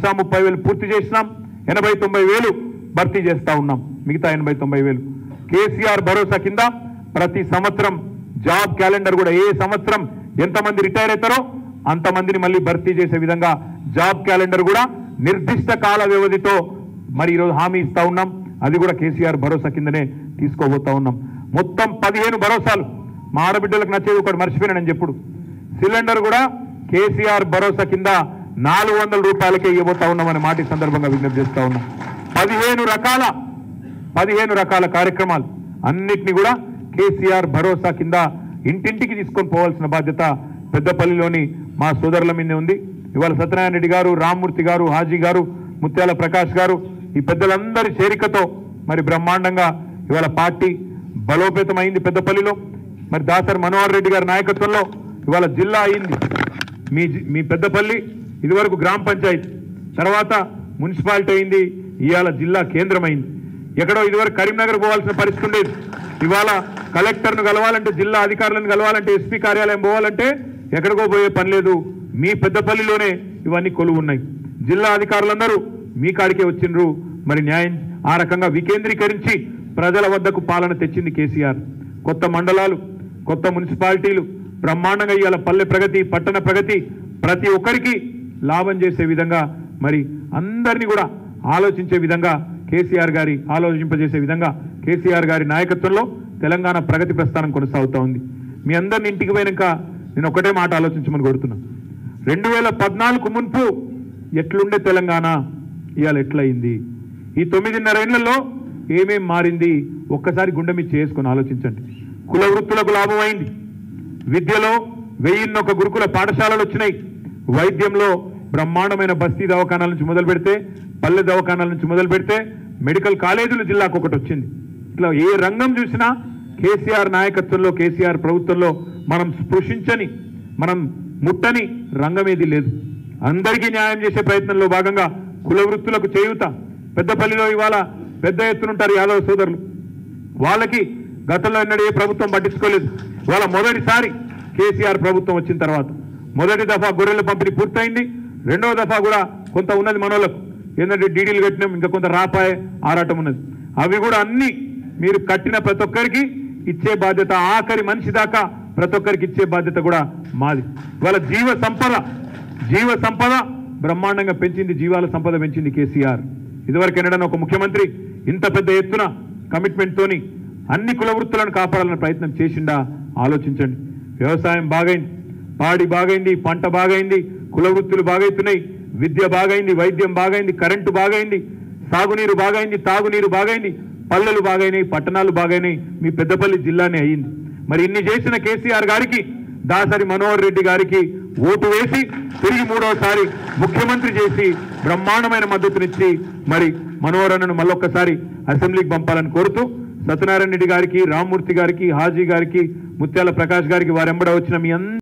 లక్ష ముప్పై వేలు పూర్తి చేసినాం ఎనభై తొంభై వేలు భర్తీ చేస్తా ఉన్నాం మిగతా ఎనభై తొంభై వేలు కేసీఆర్ భరోసా కింద ప్రతి సంవత్సరం జాబ్ క్యాలెండర్ కూడా ఏ సంవత్సరం ఎంతమంది రిటైర్ అవుతారో అంతమందిని మళ్ళీ భర్తీ చేసే విధంగా జాబ్ క్యాలెండర్ కూడా నిర్దిష్ట కాల వ్యవధితో మరి ఈరోజు హామీ ఇస్తా ఉన్నాం అది కూడా కేసీఆర్ భరోసా కిందనే తీసుకోబోతా ఉన్నాం మొత్తం పదిహేను భరోసాలు మా ఆడబిడ్డలకు నచ్చేది ఒకటి మర్చిపోయినానని చెప్పుడు సిలిండర్ కూడా కేసీఆర్ భరోసా కింద నాలుగు వందల రూపాయలకే ఇవ్వబోతా ఉన్నామని మాట ఈ సందర్భంగా విజ్ఞప్తి చేస్తా ఉన్నాం పదిహేను రకాల పదిహేను రకాల కార్యక్రమాలు అన్నిటిని కూడా కేసీఆర్ భరోసా కింద ఇంటింటికి తీసుకొని పోవాల్సిన బాధ్యత పెద్దపల్లిలోని మా సోదరుల మీదే ఉంది ఇవాళ సత్యనారాయణ రెడ్డి గారు రామ్మూర్తి గారు హాజీ గారు ముత్యాల ప్రకాష్ గారు ఈ పెద్దలందరి చేరికతో మరి బ్రహ్మాండంగా ఇవాళ పార్టీ బలోపేతమైంది పెద్దపల్లిలో మరి దాసరి మనోహర్ రెడ్డి గారి నాయకత్వంలో ఇవాళ జిల్లా అయింది మీ జి- మీ పెద్దపల్లి ఇదివరకు గ్రామ పంచాయతీ తర్వాత మున్సిపాలిటీ అయింది ఇవాళ జిల్లా కేంద్రం అయింది ఎక్కడో ఇదివరకు కరీంనగర్ పోవాల్సిన పరిస్థితి ఉండేది ఇవాళ కలెక్టర్ను కలవాలంటే జిల్లా అధికారులను కలవాలంటే ఎస్పీ కార్యాలయం పోవాలంటే ఎక్కడికో పోయే పని లేదు మీ పెద్దపల్లిలోనే ఇవన్నీ కొలువు ఉన్నాయి జిల్లా అధికారులందరూ మీ కాడికే వచ్చిండ్రు మరి న్యాయం ఆ రకంగా వికేంద్రీకరించి ప్రజల వద్దకు పాలన తెచ్చింది కేసీఆర్ కొత్త మండలాలు కొత్త మున్సిపాలిటీలు బ్రహ్మాండంగా ఇవాళ పల్లె ప్రగతి పట్టణ ప్రగతి ప్రతి ఒక్కరికి లాభం చేసే విధంగా మరి అందరినీ కూడా ఆలోచించే విధంగా కేసీఆర్ గారి ఆలోచింపజేసే విధంగా కేసీఆర్ గారి నాయకత్వంలో తెలంగాణ ప్రగతి ప్రస్థానం కొనసాగుతూ ఉంది మీ అందరిని ఇంటికి పోయినాక నేను ఒకటే మాట ఆలోచించమని కోరుతున్నా రెండు వేల పద్నాలుగు మున్పు ఎట్లుండే తెలంగాణ ఇవాళ ఎట్లయింది ఈ తొమ్మిదిన్నర ఏళ్లలో ఏమేం మారింది ఒక్కసారి గుండె మీద చేసుకొని ఆలోచించండి కుల వృత్తులకు లాభం అయింది విద్యలో వెయ్యిన్నొక గురుకుల పాఠశాలలు వచ్చినాయి వైద్యంలో బ్రహ్మాండమైన బస్తీ దవాఖానాల నుంచి మొదలు పెడితే పల్లె దవాఖానాల నుంచి మొదలు పెడితే మెడికల్ కాలేజీలు జిల్లాకు ఒకటి వచ్చింది ఇట్లా ఏ రంగం చూసినా కేసీఆర్ నాయకత్వంలో కేసీఆర్ ప్రభుత్వంలో మనం స్పృశించని మనం ముట్టని రంగం ఏది లేదు అందరికీ న్యాయం చేసే ప్రయత్నంలో భాగంగా కుల వృత్తులకు చేయూత పెద్దపల్లిలో ఇవాళ పెద్ద ఎత్తునుంటారు యాదవ సోదరులు వాళ్ళకి గతంలో ఎన్నడూ ఏ ప్రభుత్వం పట్టించుకోలేదు వాళ్ళ మొదటిసారి కేసీఆర్ ప్రభుత్వం వచ్చిన తర్వాత మొదటి దఫా గొర్రెల పంపిణీ పూర్తయింది రెండవ దఫా కూడా కొంత ఉన్నది మనోళ్ళకు ఏంటంటే డీడీలు కట్టినాం ఇంకా కొంత రాపాయ ఆరాటం ఉన్నది అవి కూడా అన్ని మీరు కట్టిన ప్రతి ఒక్కరికి ఇచ్చే బాధ్యత ఆఖరి మనిషి దాకా ప్రతి ఒక్కరికి ఇచ్చే బాధ్యత కూడా మాది వాళ్ళ జీవ సంపద జీవ సంపద బ్రహ్మాండంగా పెంచింది జీవాల సంపద పెంచింది కేసీఆర్ ఇదివరకు ఎన్నడన్నా ఒక ముఖ్యమంత్రి ఇంత పెద్ద ఎత్తున కమిట్మెంట్ తోని అన్ని కుల వృత్తులను కాపాడాలనే ప్రయత్నం చేసిండా ఆలోచించండి వ్యవసాయం బాగైంది పాడి బాగైంది పంట బాగైంది కుల వృత్తులు బాగైతున్నాయి విద్య బాగైంది వైద్యం బాగైంది కరెంటు బాగైంది సాగునీరు బాగైంది తాగునీరు బాగైంది పల్లెలు బాగైనాయి పట్టణాలు బాగైనాయి మీ పెద్దపల్లి జిల్లానే అయ్యింది మరి ఇన్ని చేసిన కేసీఆర్ గారికి దాసరి మనోహర్ రెడ్డి గారికి ఓటు వేసి తిరిగి మూడవసారి ముఖ్యమంత్రి చేసి బ్రహ్మాండమైన మద్దతునిచ్చి మరి మనోహర్ అన్నను మళ్ళొక్కసారి అసెంబ్లీకి పంపాలని కోరుతూ సత్యనారాయణ రెడ్డి గారికి రామ్మూర్తి గారికి హాజీ గారికి ముత్యాల ప్రకాష్ గారికి వారెంబడ వచ్చిన మీ అందరి